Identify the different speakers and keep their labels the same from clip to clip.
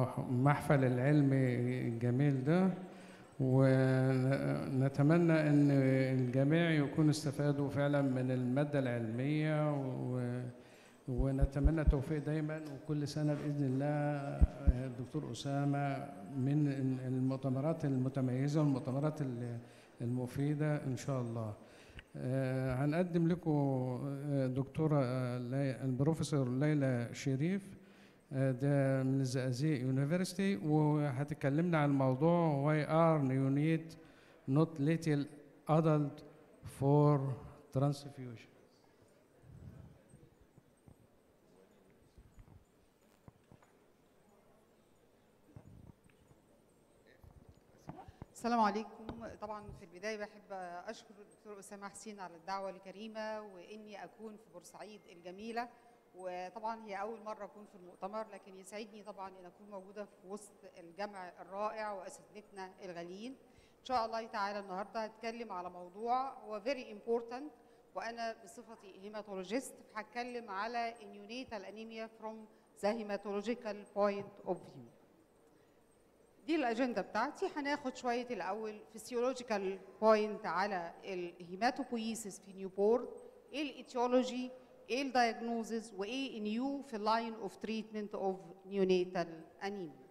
Speaker 1: المحفل العلمي الجميل ده ونتمنى ان الجميع يكونوا استفادوا فعلا من الماده العلميه و ونتمنى التوفيق دايما وكل سنه باذن الله الدكتور اسامه من المؤتمرات المتميزه والمؤتمرات المفيده ان شاء الله. هنقدم لكم دكتوره البروفيسور ليلى شريف ده من الزقازيق يونيفرستي وهتكلمنا عن الموضوع why are neonate not little adult for transfusion
Speaker 2: السلام عليكم طبعا في البدايه بحب اشكر الدكتور اسامه حسين على الدعوه الكريمه واني اكون في بورسعيد الجميله وطبعا هي اول مره اكون في المؤتمر لكن يسعدني طبعا ان اكون موجوده في وسط الجمع الرائع واساتذتنا الغاليين ان شاء الله تعالى النهارده هتكلم على موضوع هو فيري امبورتنت وانا بصفتي هيماتولوجيست هتكلم على النيونيتال انيميا فروم ذا هيماتولوجيكال بوينت اوف فيو دي الاجنده بتاعتي هناخد شويه الاول فيسيولوجيكال بوينت على الهيماتوبويسيس في نيوبورن ايه الايتيولوجي ايه الدايجنوزز وايه نيو في اللاين اوف تريتمنت اوف نيونيتال انيميا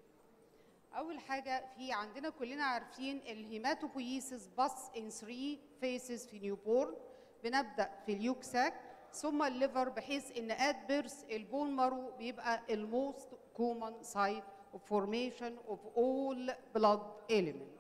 Speaker 2: اول حاجه في عندنا كلنا عارفين الهيماتوبويسيس بس ان 3 فيسز في نيوبورن بنبدا في اليوكساك ثم الليفر بحيث ان ات بيرث البون مارو بيبقى الموست كومن سايت of formation of all blood element.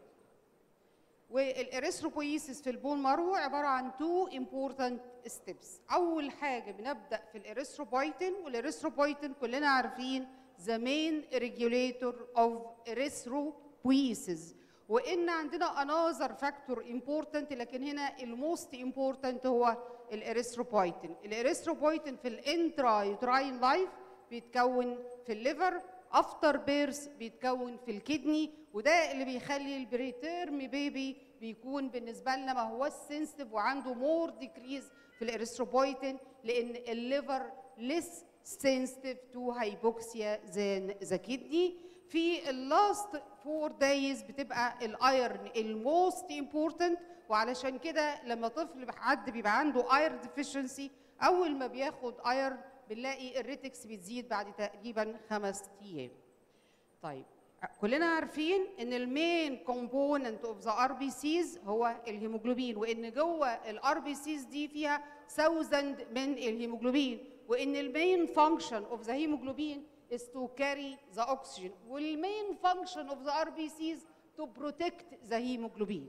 Speaker 2: والاريثروبويسيس في البون مارو عباره عن two important steps. اول حاجه بنبدا في الاريثروبويتين والاريثروبويتين كلنا عارفين the main regulator of erythropoiesis وان عندنا another factor important لكن هنا الموست important هو الاريثروبويتين. الاريثروبويتين في الانترا يوتراين لايف بيتكون في الليفر افتر بيرث بيتكون في الكدني وده اللي بيخلي البريتيرم بيبي بيكون بالنسبه لنا ما هو سنسيتيف وعنده مور ديكريز في الاريثروبويتين لان الليفر ليس سنسيتيف تو هايبوكسيا زان ذا كدني في اللاست فور دايز بتبقى الايرن الموست امبورتنت وعلشان كده لما طفل حد بيبقى عنده ايرن ديفيشنسي اول ما بياخد ايرن بنلاقي الريتكس بتزيد بعد تقريبا خمس ايام. طيب كلنا عارفين ان المين كومبوننت اوف ذا ار بي سيز هو الهيموجلوبين وان جوه الار بي سيز دي فيها 1000 من الهيموجلوبين وان المين فانكشن اوف ذا هيموجلوبين is to carry the oxygen والمين function of the RBCs to protect the hemoglobin.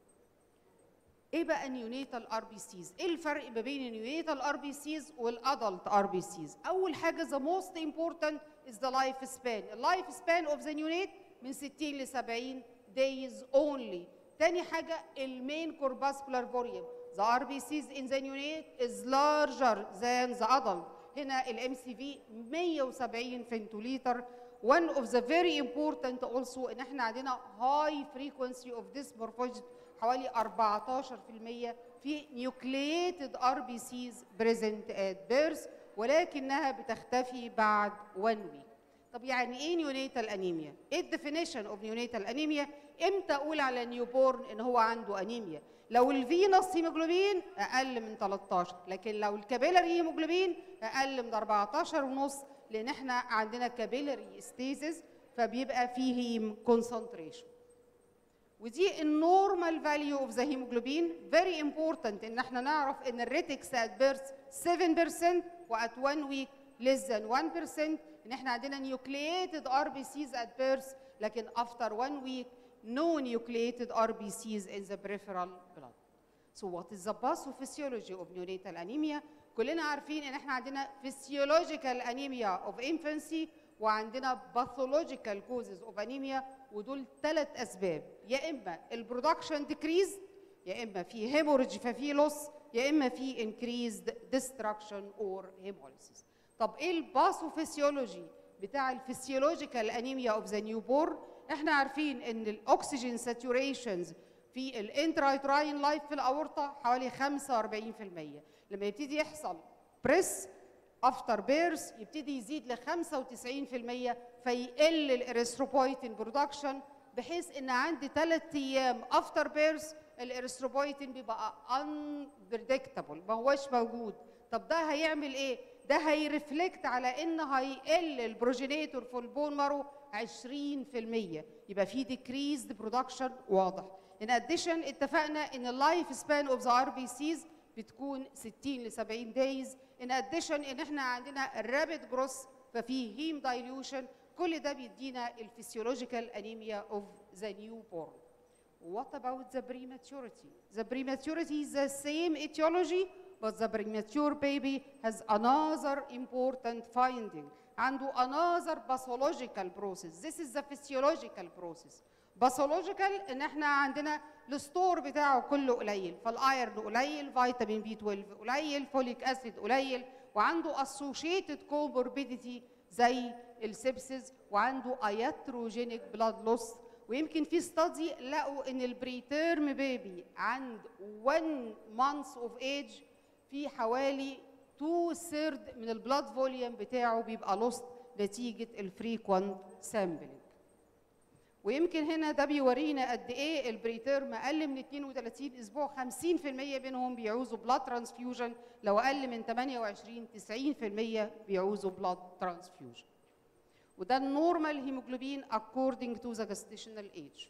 Speaker 2: ايه بقى النيونيتال ار بي سيز؟ ايه الفرق ما بين النيونيتال ار بي سيز والادلت ار بي سيز؟ اول حاجه ذا موست امبورتنت از ذا لايف سبان، اللايف سبان اوف ذا نيونيت من 60 ل 70 دايز اونلي. تاني حاجه المين كورباسكولار فوليوم، ذا ار بي سيز ان ذا نيونيت از لارجر ذان ذا ادلت. هنا الام سي في 170 فنتوليتر one of the very important also ان احنا عندنا high frequency of this morphology حوالي 14% في nucleated RBCs present at birth ولكنها بتختفي بعد one week. طب يعني ايه نيونيتال انيميا؟ ايه الديفينيشن اوف نيونيتال انيميا؟ امتى اقول على نيوبورن ان هو عنده انيميا؟ لو الفينوس هيموجلوبين اقل من 13 لكن لو الكابيلاري هيموجلوبين اقل من 14 ونص لان احنا عندنا كابيلاري ستيزز فبيبقى فيه هيم كونسنتريشن ودي النورمال فاليو اوف ذا هيموجلوبين فيري امبورتنت ان احنا نعرف ان الريتكس ات بيرث 7% وات 1 ويك less than 1% ان احنا عندنا نيوكلييتد ار بي سيز ات بيرث لكن افتر 1 ويك no nucleated RBCs in the peripheral blood. So what is the pathophysiology of neonatal anemia? كلنا عارفين ان احنا عندنا physiological anemia of infancy وعندنا pathological causes of anemia ودول ثلاث اسباب يا اما البرودكشن decrease يا اما في hemorrhage ففي loss يا اما في increased destruction or hemolysis. طب ايه الباثوفيسيولوجي بتاع الفسيولوجيكال انيميا اوف ذا نيو بورن احنا عارفين ان الاكسجين ساتوريشنز في الانترايتراين لايف في الاورطه حوالي 45% لما يبتدي يحصل بريس افتر بيرث يبتدي يزيد ل 95% فيقل الاريثروبويتين برودكشن بحيث ان عندي ثلاث ايام افتر بيرث الاريثروبويتين بيبقى unpredictable ما هوش موجود طب ده هيعمل ايه؟ ده هيرفلكت على ان هيقل البروجينيتور في البون مارو 20% يبقى في decreased برودكشن واضح in addition اتفقنا ان اللايف سبان اوف ذا ار بي سيز بتكون 60 ل 70 دايز in addition ان احنا عندنا الرابid جروس ففي هيم دايليوشن كل ده بيدينا الفسيولوجيكال انيميا اوف ذا نيو بورن What about the prematurity? The prematurity is the same etiology, but the premature baby has another important finding. عنده another pathological process. This is the physiological process. Pathological ان احنا عندنا الستور بتاعه كله قليل، فالايرن قليل، فيتامين بي 12 قليل، فوليك اسيد قليل، وعنده associated comorbidity زي السبسز وعنده اياتروجينيك بلاد لوس ويمكن في ستادي لقوا ان البريتيرم بيبي عند 1 مانث اوف ايج في حوالي 2 ثيرد من البلاد فوليوم بتاعه بيبقى لوست نتيجه الفريكوانت سامبلنج ويمكن هنا ده بيورينا قد ايه البريتيرم اقل من 32 اسبوع 50% منهم بيعوزوا بلاد ترانسفيوجن لو اقل من 28 90% بيعوزوا بلاد ترانسفيوجن وده النورمال هيموجلوبين according to the gestational age.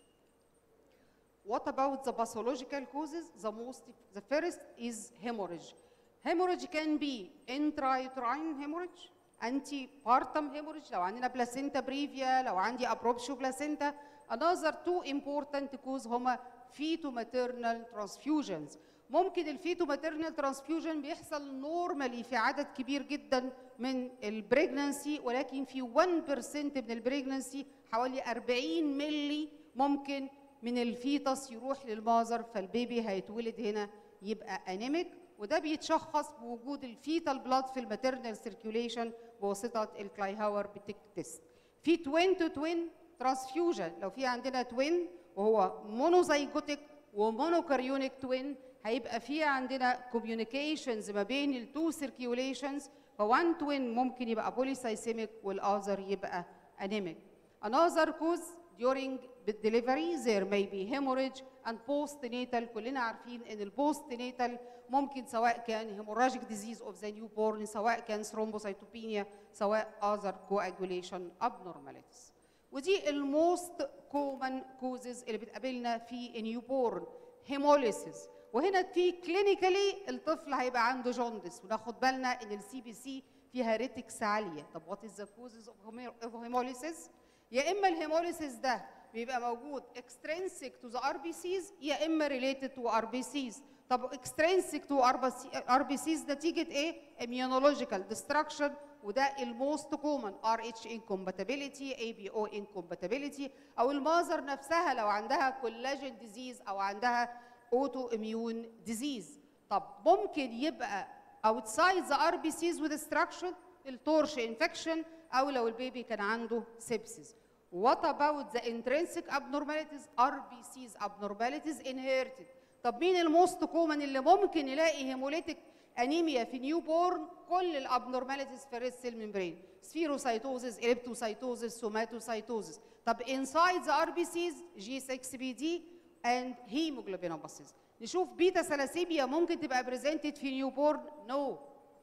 Speaker 2: What about the pathological causes? The most, the first is hemorrhage. Hemorrhage can be intrauterine hemorrhage, antepartum hemorrhage, لو عندنا placenta previa, لو عندي abruptio placenta. Another two important cause هما feto-maternal transfusions. ممكن الفيتو ماتيرنال ترانسفيوجن بيحصل نورمالي في عدد كبير جدا من البريجنانسي ولكن في 1% من البريجنانسي حوالي 40 ملي ممكن من الفيتس يروح للمازر فالبيبي هيتولد هنا يبقى انيميك وده بيتشخص بوجود الفيتال بلاد في الماتيرنال سيركيوليشن بواسطه الكلايهاور بتيك تيست في توين تو توين ترانسفيوجن لو في عندنا توين وهو مونوزايجوتيك ومونوكاريونيك توين هيبقى في عندنا كوميونيكيشنز ما بين التو سيركيوليشنز فوان توين ممكن يبقى بوليسايسيميك والاذر يبقى انيميك another cause during delivery there may be hemorrhage and postnatal كلنا عارفين ان البوست ناتال ممكن سواء كان hemorrhagic disease of the newborn سواء كان thrombocytopenia سواء other coagulation abnormalities ودي الموست كومن كوزز اللي بتقابلنا في نيو بورن هيموليسيس وهنا في كلينيكالي الطفل هيبقى عنده جوندس وناخد بالنا ان السي بي سي فيها ريتكس عاليه طب وات از ذا كوزز اوف هيموليسيس يا اما الهيموليسيس ده بيبقى موجود اكسترينسيك تو ذا ار بي سيز يا اما ريليتد تو ار بي سيز طب اكسترينسيك تو ار بي سيز نتيجه ايه اميونولوجيكال ديستراكشن وده الموست كومن ار اتش انكومباتيبيليتي اي بي او انكومباتيبيليتي او المازر نفسها لو عندها كولاجين ديزيز او عندها اوتو اميون ديزيز طب ممكن يبقى outside the RBCs with destruction التورش انفكشن او لو البيبي كان عنده سيبسيس What about the intrinsic abnormalities RBCs abnormalities inherited طب مين الموست كومن اللي ممكن يلاقي هيموليتيك انيميا في نيو بورن كل الابنورماليتيز في الريد سيل ممبرين سفيروسايتوزيس اليبتوسايتوزيس سوماتوسايتوزيس طب انسايد ذا ار بي سيز جي 6 بي دي اند هيموجلوبينوباثيز نشوف بيتا ثلاسيميا ممكن تبقى بريزنتد في نيو بورن نو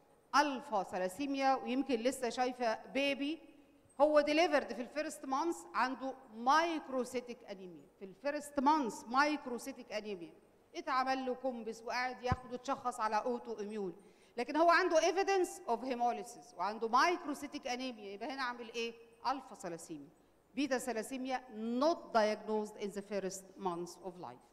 Speaker 2: الفا ثلاسيميا ويمكن لسه شايفه بيبي هو ديليفرد في الفيرست مانث عنده مايكروسيتيك انيميا في الفيرست مانث مايكروسيتيك انيميا اتعمل له كومبس وقاعد ياخد وتشخص على اوتو اميون لكن هو عنده ايفيدنس اوف هيموليسيس وعنده مايكروسيتيك انيميا يبقى هنا عامل ايه الفا ثلاسيميا بيتا ثلاسيميا not diagnosed in the first months of life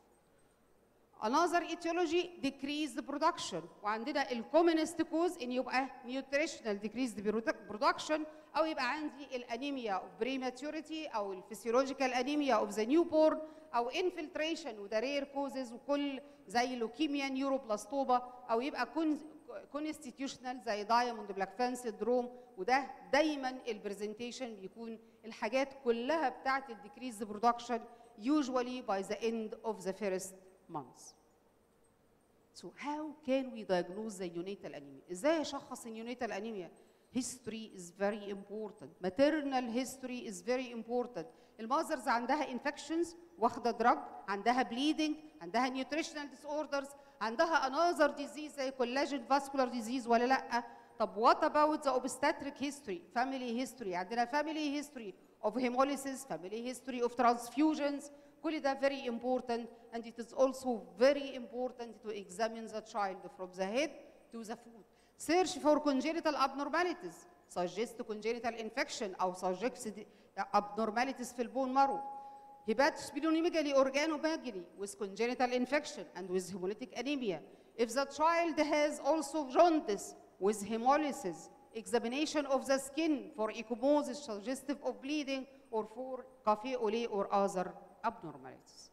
Speaker 2: Another etiology decreased production وعندنا الكومنست كوز ان يبقى nutritional decreased production او يبقى عندي الانيميا of prematurity او الفسيولوجيكال انيميا of the newborn او infiltration وده رير كوزز وكل زي لوكيميا نيوروبلاستوما او يبقى كونستيتيوشنال زي دايموند بلاك فان سيندروم وده دايما البرزنتيشن بيكون الحاجات كلها بتاعت الديكريز برودكشن usually by the end of the first months. So how can we diagnose the neonatal anemia؟ ازاي اشخص النيونيتال انيميا؟ history is very important maternal history is very important المذرز عندها infections واخده دراج عندها bleeding عندها nutritional disorders عندها another disease زي collagen vascular disease ولا لا طب what about the obstetric history family history عندنا family history of hemolysis family history of transfusions كل ده very important and it is also very important to examine the child from the head to the foot search for congenital abnormalities suggest congenital infection او suggest abnormalities في البون marrow hepatosplenomegaly organomegaly with congenital infection and with hemolytic anemia if the child has also jaundice with hemolysis examination of the skin for ecchymosis suggestive of bleeding or for café au lait or other abnormalities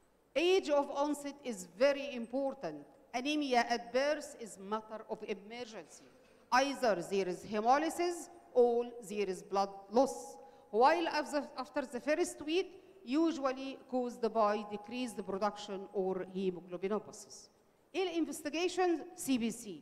Speaker 2: age of onset is very important anemia at birth is matter of emergency either there is hemolysis or there is blood loss while after, after the first week usually caused by decreased production or hemoglobinopathies investigation CBC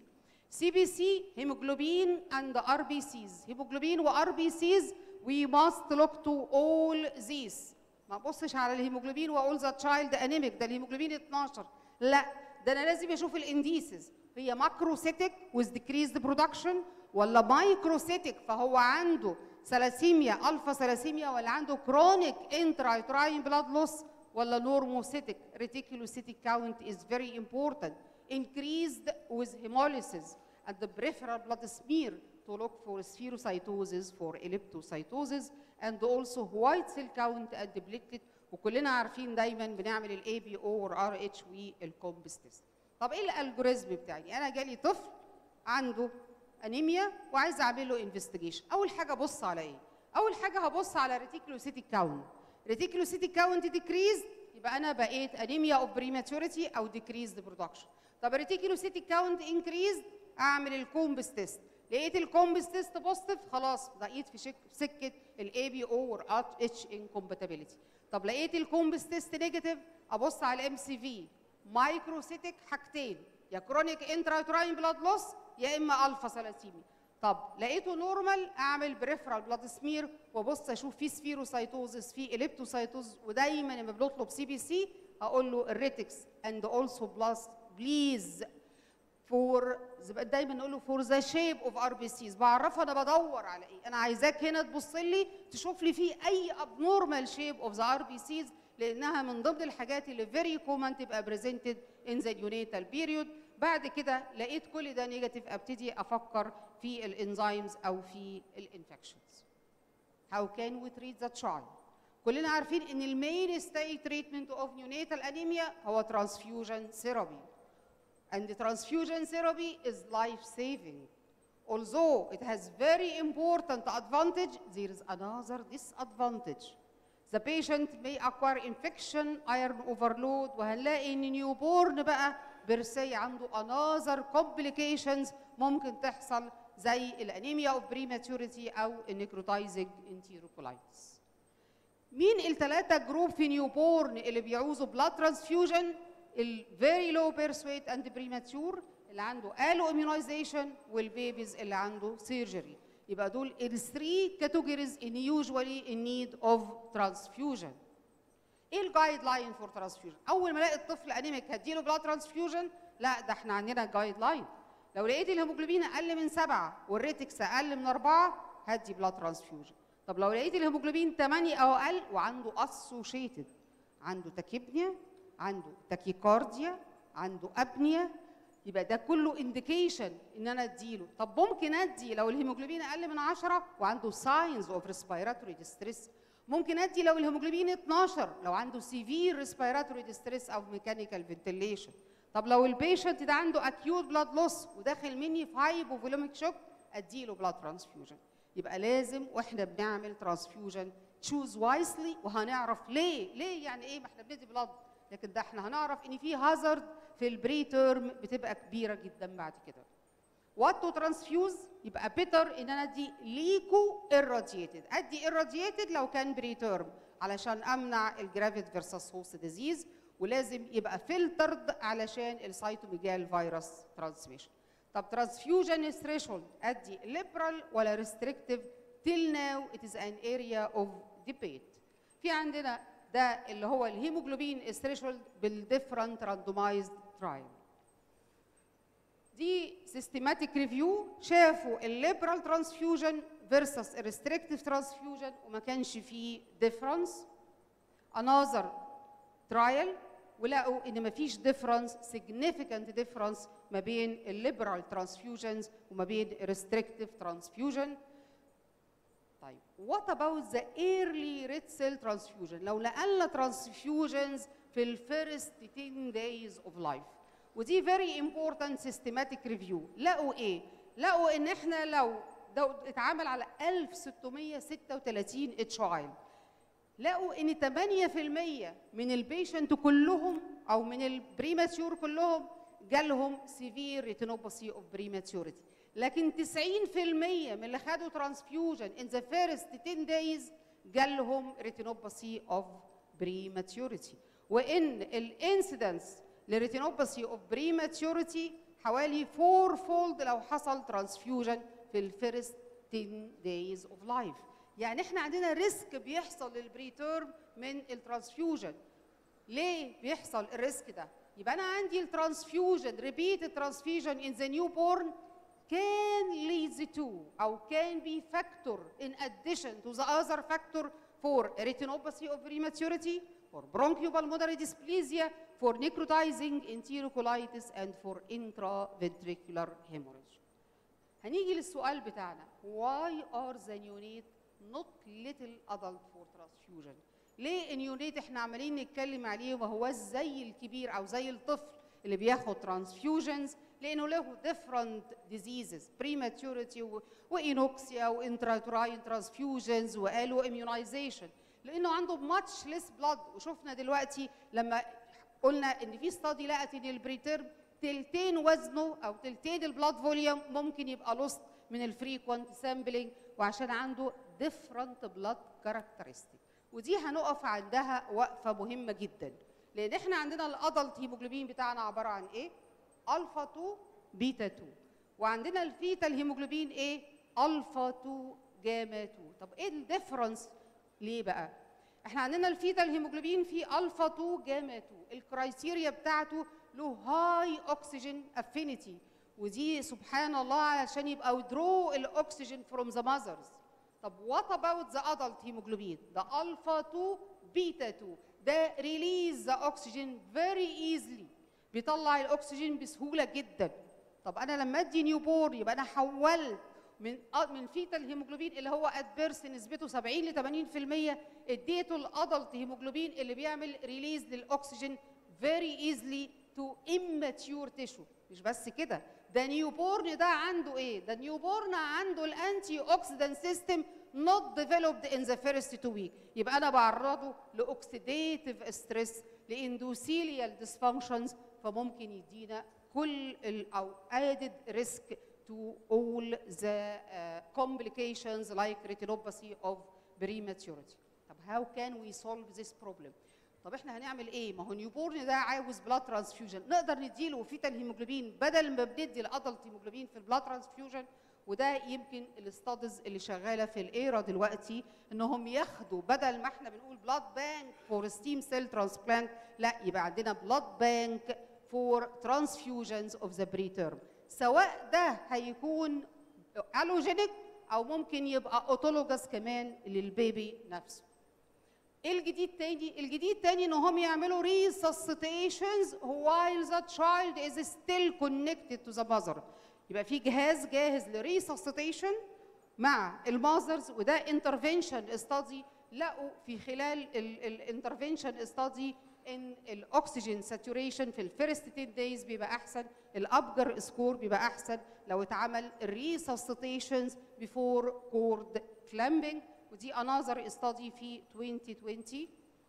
Speaker 2: CBC hemoglobin and RBCs hemoglobin و RBCs we must look to all these ما ابصش على الهيموجلوبين واقول ذا تشايلد انيميك ده الهيموجلوبين 12 لا ده انا لازم اشوف الانديسز هي ماكروسيتك with decreased production ولا مايكروسيتك فهو عنده ثلاسيميا الفا ثلاسيميا ولا عنده كرونيك انترايتراين بلاد لوس ولا نورموسيتك reticulocytic count is very important increased with hemolysis and the peripheral blood smear to look for spherocytosis for elliptocytosis and also white cell count and platelet وكلنا عارفين دايما بنعمل الاي بي او والار اتش والكومبس تيست طب ايه الالجوريزم بتاعي انا جالي طفل عنده انيميا وعايز اعمل له انفستيجيشن اول حاجه ابص على ايه اول حاجه هبص على ريتيكولوسيتيك كاونت ريتيكولوسيتيك كاونت ديكريز يبقى انا بقيت انيميا اوف بريماتوريتي او ديكريزد برودكشن طب ريتيكولوسيتيك كاونت انكريز اعمل الكومبس تيست لقيت الكومبس تيست بوزيتيف خلاص لقيت في شك في سكه الاي بي او والار اتش انكومباتيبيليتي طب لقيت الكومبس تيست نيجاتيف ابص على الام سي في مايكروسيتيك حاجتين يا كرونيك انترايتراين بلاد لوس يا اما الفا ثلاسيمي طب لقيته نورمال اعمل بريفرال بلاد سمير وابص اشوف في سفيروسايتوزس في اليبتوسايتوزس ودايما لما بنطلب سي بي سي اقول له الريتكس اند اولسو بلس بليز فور دايما نقول له فور ذا شيب اوف ار بي سيز بعرفها انا بدور على ايه انا عايزاك هنا تبص لي تشوف لي في اي ابنورمال شيب اوف ذا ار بي سيز لانها من ضمن الحاجات اللي فيري كومن تبقى بريزنتد ان ذا نيونيتال بيريود بعد كده لقيت كل ده نيجاتيف ابتدي افكر في الانزيمز او في الانفكشنز هاو كان وي تريت ذا child كلنا عارفين ان المين ستاي تريتمنت اوف نيونيتال انيميا هو ترانسفيوجن ثيرابي and the transfusion therapy is life saving although it has very important advantage there is another disadvantage the patient may acquire infection iron overload وهنلاقي ان نيوبورن بقى بيرسي عنده another complications ممكن تحصل زي الانيميا اوف بريماتوريتي او النيكروتايزنج انتيروكولايتس مين الثلاثه جروب في نيوبورن اللي بيعوزوا بلاد ترانسفيوجن الفيري لو بيرث ويت اند بريماتور اللي عنده الو اميونايزيشن والبيبيز اللي عنده سيرجري يبقى دول الثري كاتيجوريز ان يوجوالي ان نيد اوف ترانسفيوجن ايه الجايد لاين فور ترانسفيوجن اول ما الاقي الطفل انيميك هديله بلاد ترانسفيوجن لا ده احنا عندنا جايد لاين لو لقيت الهيموجلوبين اقل من سبعة والريتكس اقل من أربعة هدي بلاد ترانسفيوجن طب لو لقيت الهيموجلوبين 8 او اقل وعنده اسوشيتد عنده تاكيبنيا عنده تاكيكارديا عنده ابنيا يبقى ده كله انديكيشن ان انا اديله طب ممكن ادي لو الهيموجلوبين اقل من 10 وعنده ساينز اوف ريسبيراتوري ديستريس ممكن ادي لو الهيموجلوبين 12 لو عنده سيفير ريسبيراتوري ديستريس او ميكانيكال فنتيليشن طب لو البيشنت ده عنده اكيوت بلاد لوس وداخل مني في هايبوفوليميك شوك اديله بلاد ترانسفيوجن يبقى لازم واحنا بنعمل ترانسفيوجن تشوز وايسلي وهنعرف ليه ليه يعني ايه ما احنا بندي بلاد لكن ده احنا هنعرف ان في هازارد في البري تيرم بتبقى كبيره جدا بعد كده وات تو ترانسفيوز يبقى بيتر ان انا ادي ليكو irradiated ادي irradiated لو كان بري تيرم علشان امنع الجرافيد فيرسس هوست ديزيز ولازم يبقى فلترد علشان السيتوميجال فيروس ترانسميشن طب transfusion threshold ادي liberal ولا restrictive till now it is an area of debate في عندنا ده اللي هو الهيموجلوبين threshold بالديفرنت randomized trial دي systematic review شافوا الليبرال transfusion versus restrictive transfusion وما كانش فيه difference another trial ولقوا ان مفيش difference significant difference ما بين الليبرال transfusions وما بين restrictive transfusion طيب what about the early red cell transfusion لو نقلنا transfusions في الفيرست 10 days of life ودي very important systematic review لقوا ايه لقوا ان احنا لو ده اتعمل على 1636 اتشايلد لقوا ان 8% من البيشنت كلهم او من البريماتيور كلهم جالهم سيفير ريتينوباثي اوف بريماتيوريتي لكن 90% من اللي خدوا ترانسفيوجن ان ذا فيرست 10 دايز جالهم ريتينوباثي اوف بريماتيوريتي وان الانسيدنس لريتينوباثي اوف بريماتيوريتي حوالي 4 فولد لو حصل ترانسفيوجن في الفيرست 10 دايز اوف لايف يعني احنا عندنا ريسك بيحصل للبريتيرم من الترانسفيوجن ليه بيحصل الريسك ده يبقى انا عندي الترانسفيوجن ريبيت الترانسفيوجن ان ذا نيو بورن can lead to او can be factor in addition to the other factor for retinopathy of prematurity for bronchopulmonary dysplasia for necrotizing enterocolitis and for intraventricular hemorrhage هنيجي للسؤال بتاعنا why are the neonate not little adult for transfusion ليه النيونيت احنا عمالين نتكلم عليه وهو زي الكبير او زي الطفل اللي بياخد transfusions لانه له different diseases prematurity وانوكسيا وانتراتوراين transfusions وقالوا immunization لانه عنده much less blood وشفنا دلوقتي لما قلنا ان في ستادي لقت ان البريتيرم تلتين وزنه او تلتين البلاد فوليوم ممكن يبقى لوست من الفريكوينت سامبلينج وعشان عنده different blood characteristic ودي هنقف عندها وقفه مهمه جدا لان احنا عندنا الادلت هيموجلوبين بتاعنا عباره عن ايه الفا 2 بيتا 2 وعندنا الفيتا الهيموجلوبين ايه الفا 2 جاما 2 طب ايه الديفرنس ليه بقى احنا عندنا الفيتا الهيموجلوبين فيه الفا 2 جاما 2 الكرايتيريا بتاعته له هاي اوكسجين افينيتي ودي سبحان الله علشان يبقى withdraw الاكسجين from the mothers طب what about the adult hemoglobin the alpha 2 beta 2 ده release the oxygen very easily بيطلع الاكسجين بسهوله جدا طب انا لما ادي نيو بور يبقى انا حولت من من فيتا الهيموجلوبين اللي هو ات بيرث نسبته 70 ل 80% اديته الادلت هيموجلوبين اللي بيعمل ريليز للاكسجين very easily to immature tissue مش بس كده ده نيو بورن ده عنده ايه ده نيو بورن عنده الانتي اوكسيدانت سيستم not developed in the first two week يبقى انا بعرضه لاوكسيديتيف ستريس لاندوثيليال dysfunctions فممكن يدينا كل ال او added risk to all the uh, complications like retinopathy of prematurity طب how can we solve this problem طب احنا هنعمل ايه ما هو نيوبورن ده عاوز بلاد ترانسفيوجن نقدر نديله فيتال هيموجلوبين بدل ما بندي الادلت هيموجلوبين في البلاد ترانسفيوجن وده يمكن الاستادز اللي شغاله في الايرا دلوقتي انهم ياخدوا بدل ما احنا بنقول بلاد بانك فور ستيم سيل ترانسبلانت لا يبقى عندنا بلاد بانك فور ترانسفيوجنز اوف ذا بريتيرم سواء ده هيكون الوجينيك او ممكن يبقى اوتولوجاس كمان للبيبي نفسه ايه الجديد تاني؟ الجديد تاني ان هم يعملوا resuscitations while the child is still connected to the mother. يبقى في جهاز جاهز لريسسيتيشن مع الماذرز وده انترفنشن ستادي لقوا في خلال الانترفنشن ستادي ان الاكسجين ساتوريشن في الفيرست 10 دايز بيبقى احسن الابجر سكور بيبقى احسن لو اتعمل الريسسيتيشنز بيفور كورد كلامبنج ودي another study في 2020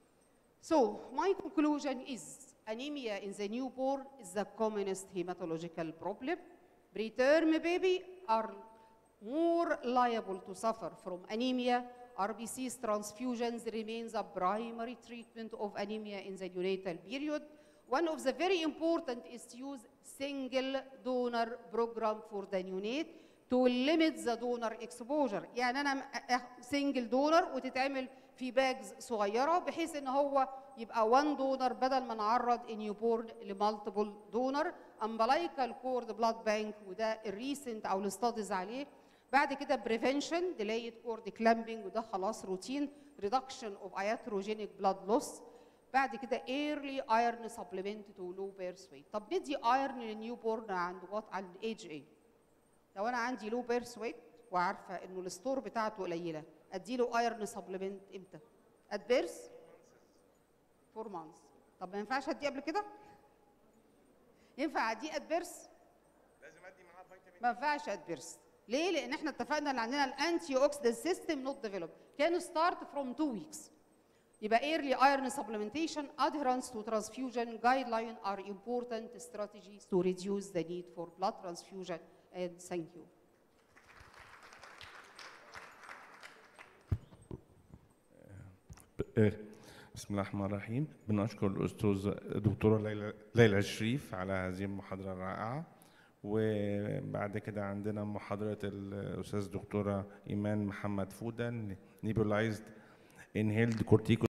Speaker 2: so my conclusion is anemia in the newborn is the commonest hematological problem preterm baby are more liable to suffer from anemia RBC's transfusions remains a primary treatment of anemia in the neonatal period One of the very important is to use single donor program for the neonate to limit the donor exposure يعني انا سنجل دونر وتتعمل في باجز صغيره بحيث ان هو يبقى 1 دونر بدل ما نعرض النيوبورن لمالتيبل دونر امبلايكال كورد بلاد بانك وده الريسنت او الستاديز عليه بعد كده بريفنشن ديلايد كورد كلامبنج وده خلاص روتين ريدكشن اوف اياتروجينيك بلاد لوس بعد كده ايرلي ايرن سبلمنت تو لو بيرث ويت طب ندي ايرن للنيو بورن عند وات عند ايج ايه لو انا عندي لو بيرث ويت وعارفه انه الستور بتاعته قليله ادي له ايرن سبلمنت امتى ات بيرث 4 مانثs طب ما ينفعش اديه قبل كده ينفع اديه ات بيرث
Speaker 3: لازم ادي معاه فيتامين
Speaker 2: ما ينفعش ات بيرث ليه لان احنا اتفقنا ان عندنا الانتي اوكسيدنت سيستم نوت ديفلوب كان ستارت فروم 2 ويكس يبقى early iron supplementation adherence to transfusion guideline are important strategies to reduce the need for blood transfusion and thank you
Speaker 3: بسم الله الرحمن الرحيم بنشكر الاستاذ دكتوره ليلى ليلى الشريف على هذه المحاضره الرائعه وبعد كده عندنا محاضره الاستاذ دكتوره ايمان محمد فوده نيبولايزد inhaled cortico